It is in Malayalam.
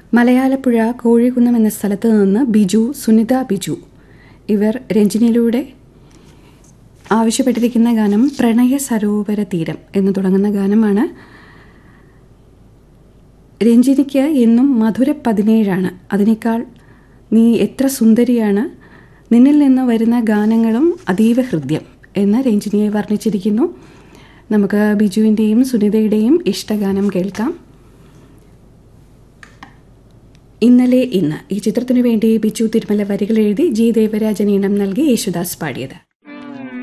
മലയാലപ്പുഴ കോഴിക്കുന്നം എന്ന സ്ഥലത്ത് നിന്ന് ബിജു സുനിത ബിജു ഇവർ രഞ്ജിനിയിലൂടെ ആവശ്യപ്പെട്ടിരിക്കുന്ന ഗാനം പ്രണയ സരോവര തീരം എന്ന് തുടങ്ങുന്ന ഗാനമാണ് രഞ്ജിനിക്ക് എന്നും മധുര പതിനേഴാണ് അതിനേക്കാൾ നീ എത്ര സുന്ദരിയാണ് നിന്നിൽ നിന്ന് വരുന്ന ഗാനങ്ങളും അതീവ ഹൃദ്യം എന്ന് രഞ്ജിനിയെ വർണ്ണിച്ചിരിക്കുന്നു നമുക്ക് ബിജുവിൻ്റെയും സുനിതയുടെയും ഇഷ്ടഗാനം കേൾക്കാം ഇന്നലെ ഇന്ന് ഈ ചിത്രത്തിനു വേണ്ടി ബിജു തിരുമല വരികൾ എഴുതി ജി ദേവരാജൻ ഈണം നൽകി യേശുദാസ് പാടിയത്